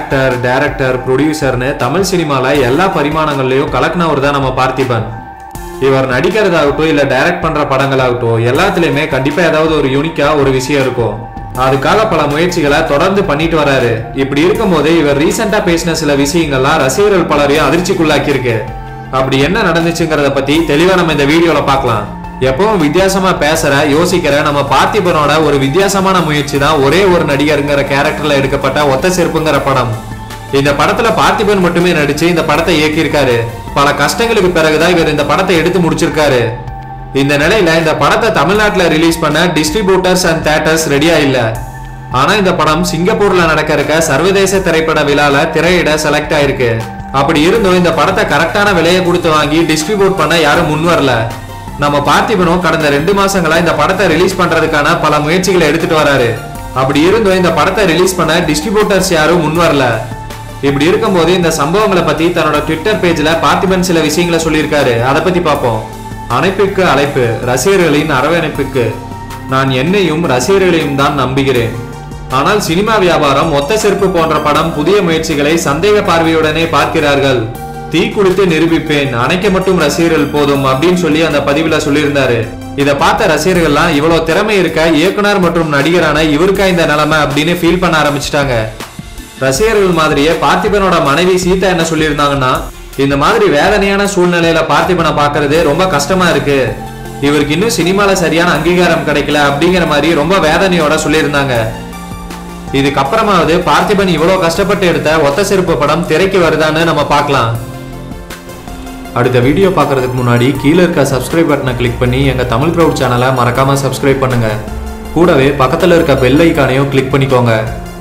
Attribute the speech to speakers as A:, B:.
A: actor director ப்ரொடியூசர்னு Tamil சினிமால எல்லா பரிமாணங்கள்லயும் கலக்குனவர் தான் நம்ம பார்த்திபன் இவர் நடிக்கிறதாகட்டும் இல்ல டைரக்ட் பண்ற படங்களாகட்டும் எல்லாத்துலயுமே கண்டிப்பா ஏதாவது ஒரு யூனிக்கா ஒரு விஷயம் இருக்கும் அதுக்காக பல முயற்சிகளை தொடர்ந்து பண்ணிட்டு வராரு இப்படி இருக்கும்போது இவர் ரீசெண்டா பேசின சில விஷயங்கள்லாம் ரசிகர்கள் பலரையும் அதிர்ச்சிக்குள்ளாக்கி இருக்கு அப்படி என்ன நடந்துச்சுங்கிறத பத்தி தெளிவா நம்ம இந்த வீடியோல பார்க்கலாம் எப்பவும் வித்தியாசமா பேசுற யோசிக்கிற நம்ம பார்த்திபனோட ஒரு வித்தியாசமான முயற்சி தான் ஒரே ஒரு நடிகருங்கிற கேரக்டர்ல எடுக்கப்பட்ட ஒத்த செருப்புங்கிற படம் இந்த படத்துல பார்த்திபன் மட்டுமே நடிச்சு இந்த படத்தை இயக்கியிருக்காரு பல கஷ்டங்களுக்கு பிறகுதான் இவர் இந்த படத்தை எடுத்து முடிச்சிருக்காரு இந்த நிலையில இந்த படத்தை தமிழ்நாட்டுல ரிலீஸ் பண்ண டிஸ்ட்ரிபியூட்டர்ஸ் அண்ட் தேட்டர்ஸ் ரெடியா இல்ல ஆனா இந்த படம் சிங்கப்பூர்ல நடக்க இருக்க சர்வதேச திரைப்பட விழால திரையிட செலக்ட் ஆயிருக்கு அப்படி இருந்தும் இந்த படத்தை கரெக்டான விலையை கொடுத்து வாங்கி டிஸ்ட்ரிபியூட் பண்ண யாரும் முன் வரல நம்ம பார்த்திபனும் கடந்த ரெண்டு மாசங்களா இந்த படத்தை ரிலீஸ் பண்றதுக்கான பல முயற்சிகளை எடுத்துட்டு வராரு அப்படி இருந்தும் இந்த படத்தை ரிலீஸ் பண்ண டிஸ்ட்ரிபியூட்டர்ஸ் யாரும் முன் வரல இப்படி இருக்கும்போது இந்த சம்பவங்களை பத்தி தன்னோட ட்விட்டர் பேஜ்ல பார்த்திபன் சில விஷயங்களை சொல்லியிருக்காரு அதை பத்தி பார்ப்போம் அணைப்புக்கு அழைப்பு ரசிகர்களின் அரவணைப்புக்கு நான் என்னையும் ரசிகர்களையும் தான் நம்புகிறேன் ஆனால் சினிமா வியாபாரம் ஒத்த செருப்பு போன்ற படம் புதிய முயற்சிகளை சந்தேக பார்வையுடனே பார்க்கிறார்கள் தீ குளித்து நிரூபிப்பேன் அணைக்க மட்டும் ரசிகர்கள் போதும் அப்படின்னு சொல்லி அந்த பதிவுல சொல்லியிருந்தாரு இத பார்த்த ரசிகர்கள்லாம் இவ்வளவு திறமை இருக்க இயக்குனர் மற்றும் நடிகரான இவருக்கா இந்த நிலைமை அப்படின்னு ஃபீல் பண்ண ஆரம்பிச்சிட்டாங்க ரசிகர்கள் மாதிரியே பார்த்திபனோட மனைவி சீதா என்ன சொல்லியிருந்தாங்கன்னா இந்த மாதிரி வேதனையான சூழ்நிலையில பார்த்திபனை பார்க்கறது ரொம்ப கஷ்டமா இருக்கு இவருக்கு இன்னும் சினிமால சரியான அங்கீகாரம் கிடைக்கல அப்படிங்கிற மாதிரி ரொம்ப வேதனையோட சொல்லியிருந்தாங்க இதுக்கப்புறமாவது பார்த்திபன் இவ்வளவு கஷ்டப்பட்டு எடுத்த ஒத்த செருப்பு படம் திரைக்கு வருதான்னு நம்ம பார்க்கலாம் அடுத்த வீடியோ பார்க்கறதுக்கு முன்னாடி கீழே இருக்க சப்ஸ்கிரைப் பட்டனை கிளிக் பண்ணி எங்க தமிழ் க்ரௌட் சேனலை மறக்காம சப்ஸ்கிரைப் பண்ணுங்க கூடவே பக்கத்துல இருக்க பெல் ஐக்கானையும் கிளிக் பண்ணிக்கோங்க